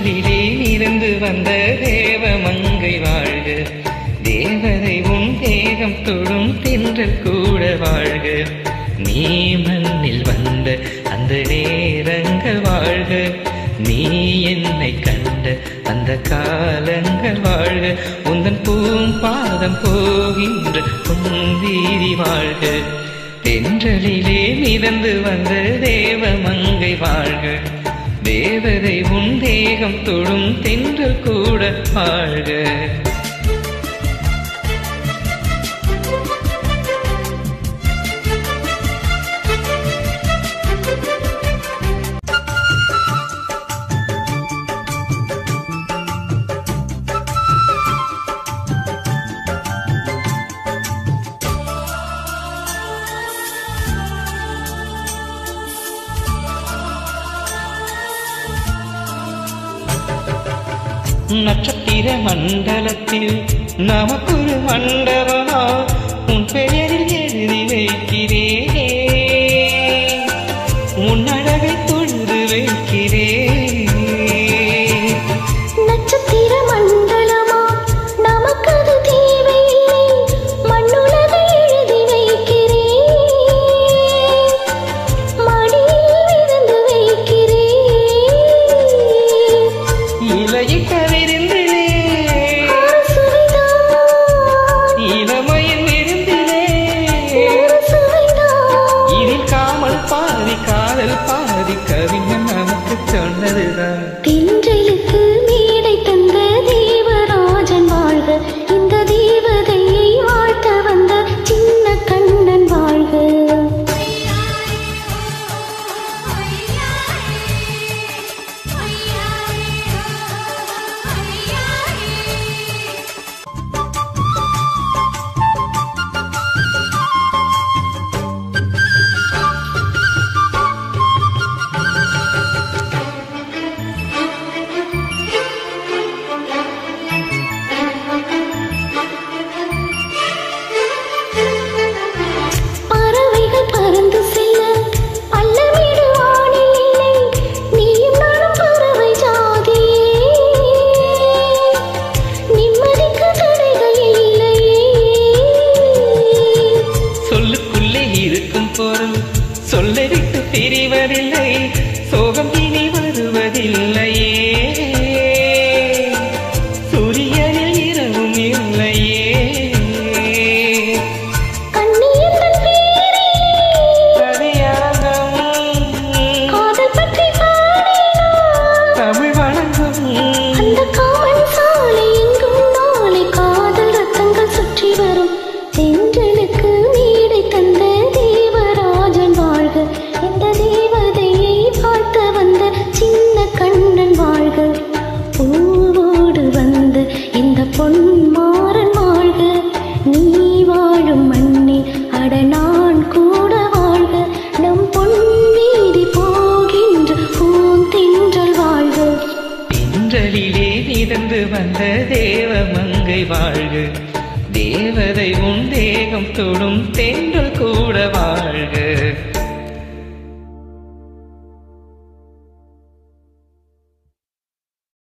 தென்றலிலே இருந்து வந்த தேவ மங்கை வாழ்க தேவதை உன் தேகம் தொடும் தென்றல் கூட வாழ்க நீ மண்ணில் வந்த அந்த நேரங்கள் வாழ்க நீ என்னை கண்ட அந்த காலங்கள் வாழ்க உந்தன் பூம்பாதம் போகின்ற பொன்வீதி வாழ்க தென்றலிலே மிதந்து வந்த தேவ மங்கை வாழ்க தேவதை உன் தேகம் தொடும் தென்றல் கூட வாழ்க நட்சத்திர மண்டலத்தில் நமக்கொரு மண்டபமா உன் பெயரில் எழுதி வைக்கிறேன் உன் அழகை தொழுது வைக்கிறேன் நட்சத்திர மண்டலமா நமக்கது தேவையில்லை மண்ணுலகை எழுதி வைக்கிறேன் மடியில் விருந்து வைக்கிறேன் இலையிட்ட விருந்திலே ஒரு சுவைதான் இளமையின் விருந்திலே ஒரு சுவைதான் இதில் காமல் பாதி காதல் பாதி கவிஞன் நமக்கு சொன்னதுதான் தென்றலுக்கு மேடை தந்த தேவராஜன் வாழ்க இந்த தேவதையை வாழ்த்த வந்த சின்ன கண்ணன் வாழ்க பறவைகள் பறந்து செல்ல பல்லவீடு வானில் இல்லை நீயும் நானும் பறவை ஜாதியே நிம்மதிக்கு தடைகள் இல்லையே சொல்லுக்குள்ளே இருக்கும் பொருள் சொல்லை விட்டு பிரிவதில்லை சோகம் இனி வருவதில்லையே சூரியனில் இரவும் இல்லையே கண்ணியந்தன் பேரிலே கவியரங்கம் காதல் பற்றி பாடினார் தமிழ் வணங்கும் அந்த காமன் சாலை எங்கும் நாளை காதல் ரத்தங்கள் சுற்றி வரும் தென்றலுக்கு நீடை தந்த தேவராஜன் வாழ்க இந்த தேவதையை பார்த்த வந்த சின்ன கண்ணன் வாழ்க பூவோடு வந்த இந்த பொன்மாறன் வாழ்க நீ வாழும் மண்ணில் அட நான் கூட வாழ்க நம் பொன் வீதி போகின்ற பூந்தென்றல் வாழ்க தென்றலிலே மிதந்து வந்த தேவ மங்கை வாழ்க தேவதை உன் தேகம் தொடும் தென்றல் கூட வாழ்க